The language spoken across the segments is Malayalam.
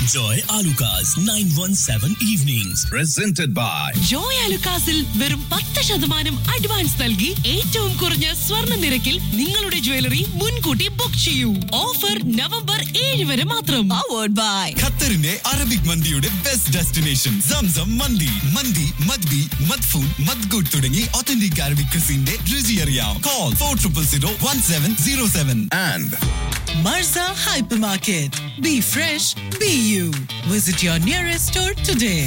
Enjoy Alucard's 917 evenings. presented by Joy അലുക്കാസിൽ വെറും പത്ത് ശതമാനം അഡ്വാൻസ് നൽകി ഏറ്റവും കുറഞ്ഞ സ്വർണ്ണ നിരക്കിൽ നിങ്ങളുടെ ജ്വല്ലറി മുൻകൂട്ടി ബുക്ക് ചെയ്യൂ ഓഫർ നവംബർ ഏഴ് വരെ മാത്രം പവേർഡ് ബൈ ഖത്തറിന്റെ അറബിക് മന്തിയുടെ ബെസ്റ്റ് ഡെസ്റ്റിനേഷൻ സംസം മന്തി മന്തി മദ്ബി മദ്ഫൂൻ മദ്ഗുഡ് തുടങ്ങി ഒത്തന്റിക് അറബിക് ക്രിസിന്റെ രുചി അറിയാം call four triple zero one seven zero seven and Marza Hypermarket. Be fresh, be you. Visit your nearest store today.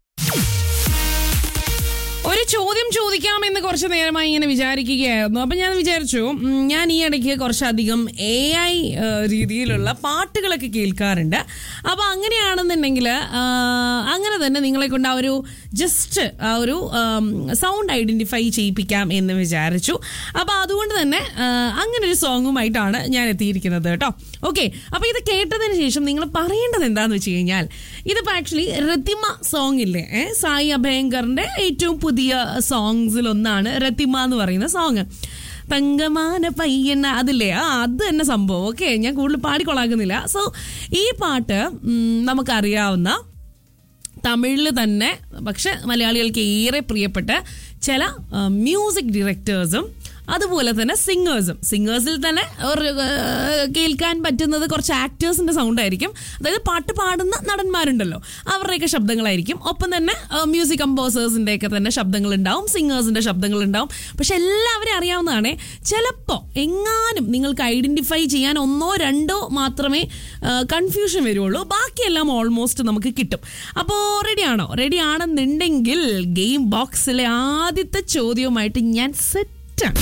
ഒരു ചോദ്യം ചോദിക്കാമെന്ന് കുറച്ച് നേരമായി ഇങ്ങനെ വിചാരിക്കുകയായിരുന്നു അപ്പം ഞാൻ വിചാരിച്ചു ഉം, ഞാൻ ഈ ഇടയ്ക്ക് കുറച്ചധികം എ ഐ രീതിയിലുള്ള പാട്ടുകളൊക്കെ കേൾക്കാറുണ്ട് അപ്പോൾ അങ്ങനെയാണെന്നുണ്ടെങ്കിൽ അങ്ങനെ തന്നെ നിങ്ങളെ കൊണ്ട് ആ ഒരു ജസ്റ്റ് ആ ഒരു സൗണ്ട് ഐഡൻറ്റിഫൈ ചെയ്യിപ്പിക്കാം എന്ന് വിചാരിച്ചു അപ്പോൾ അതുകൊണ്ട് തന്നെ ആ, അങ്ങനെ ഒരു സോങ്ങുമായിട്ടാണ് ഞാൻ എത്തിയിരിക്കുന്നത് കേട്ടോ ഓക്കെ അപ്പോൾ ഇത് കേട്ടതിന് ശേഷം നിങ്ങൾ പറയേണ്ടത് എന്താണെന്ന് വെച്ച് കഴിഞ്ഞാൽ ഇതിപ്പോൾ ആക്ച്വലി രത്തിമ സോങ് ഇല്ലേ ഏ? സായി അഭയങ്കറിന്റെ ഏറ്റവും പുതിയ സോങ്സിൽ ഒന്നാണ് രത്തിമ എന്ന് പറയുന്ന സോങ് തങ്കമാന പയ്യന അതില്ലേ ആ അത് തന്നെ സംഭവം ഓക്കെ ഞാൻ കൂടുതൽ പാടിക്കൊള്ളാക്കുന്നില്ല സോ ഈ പാട്ട് ഉം, നമുക്കറിയാവുന്ന തമിഴിൽ തന്നെ പക്ഷെ മലയാളികൾക്ക് ഏറെ പ്രിയപ്പെട്ട ചില മ്യൂസിക് ഡയറക്ടേഴ്സും അതുപോലെ തന്നെ സിംഗേഴ്സും സിംഗേഴ്സിൽ തന്നെ ഒരു ആ, കേൾക്കാൻ പറ്റുന്നത് കുറച്ച് ആക്ടേഴ്സിന്റെ സൗണ്ട് ആയിരിക്കും അതായത് പാട്ട് പാടുന്ന നടന്മാരുണ്ടല്ലോ അവരുടെയൊക്കെ ശബ്ദങ്ങളായിരിക്കും ഒപ്പം തന്നെ മ്യൂസിക് കമ്പോസേഴ്സിന്റെ ഒക്കെ തന്നെ ശബ്ദങ്ങൾ ഉണ്ടാവും സിംഗേഴ്സിന്റെ ശബ്ദങ്ങൾ ഉണ്ടാവും പക്ഷെ എല്ലാവരും അറിയാവുന്നതാണ് ചിലപ്പോൾ എങ്ങാനും നിങ്ങൾക്ക് ഐഡന്റിഫൈ ചെയ്യാൻ ഒന്നോ രണ്ടോ മാത്രമേ കൺഫ്യൂഷൻ വരുള്ളൂ ബാക്കിയെല്ലാം ഓൾമോസ്റ്റ് നമുക്ക് കിട്ടും അപ്പോൾ റെഡിയാണോ റെഡി ആണെന്നുണ്ടെങ്കിൽ ഗെയിം ബോക്സിലെ ആദ്യത്തെ ചോദ്യവുമായിട്ട് ഞാൻ സെറ്റാണ്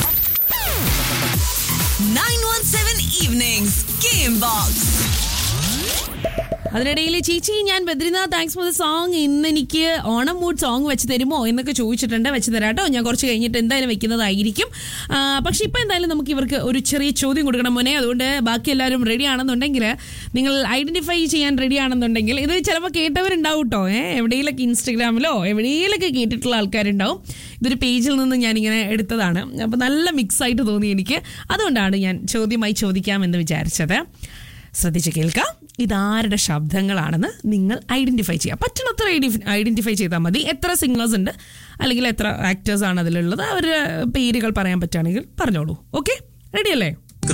917 Evenings Game Box. അതിനിടയിൽ ചേച്ചി ഞാൻ Badrinath thanks for the song ഇന്ന് എനിക്ക് ഓണം മൂഡ് സോങ് വെച്ച് തരുമോ എന്നൊക്കെ ചോദിച്ചിട്ടുണ്ട് വെച്ച് തരാട്ടോ ഞാൻ കുറച്ച് കഴിഞ്ഞിട്ട് എന്തായാലും വെക്കുന്നതായിരിക്കും ആ, പക്ഷെ ഇപ്പം എന്തായാലും നമുക്ക് ഇവർക്ക് ഒരു ചെറിയ ചോദ്യം കൊടുക്കണം മോനെ അതുകൊണ്ട് ബാക്കി എല്ലാവരും റെഡി ആണെന്നുണ്ടെങ്കിൽ നിങ്ങൾ ഐഡന്റിഫൈ ചെയ്യാൻ റെഡി ആണെന്നുണ്ടെങ്കിൽ ഇത് ചിലപ്പോൾ കേട്ടവരുണ്ടാവും കേട്ടോ ഏഹ് എവിടെയെങ്കിലൊക്കെ ഇൻസ്റ്റഗ്രാമിലോ എവിടെയെങ്കിലൊക്കെ കേട്ടിട്ടുള്ള ആൾക്കാരുണ്ടാവും ഇതൊരു പേജിൽ നിന്ന് ഞാനിങ്ങനെ എടുത്തതാണ് അപ്പോൾ നല്ല മിക്സ് ആയിട്ട് തോന്നി എനിക്ക് അതുകൊണ്ടാണ് ഞാൻ ചോദ്യമായി ചോദിക്കാമെന്ന് വിചാരിച്ചത് ശ്രദ്ധിച്ച് കേൾക്കാം ഇതാരുടെ ശബ്ദങ്ങളാണെന്ന് നിങ്ങൾ ഐഡന്റിഫൈ ചെയ്യുക പറ്റണത്ര ഐഡന്റിഫൈ ചെയ്താൽ മതി എത്ര സിംഗേഴ്സ് ഉണ്ട് അല്ലെങ്കിൽ എത്ര ആക്ടേഴ്സ് ആണ് അതിലുള്ളത് അവരുടെ പേരുകൾ പറയാൻ പറ്റുകയാണെങ്കിൽ പറഞ്ഞോളൂ ഓക്കെ റെഡി അല്ലേ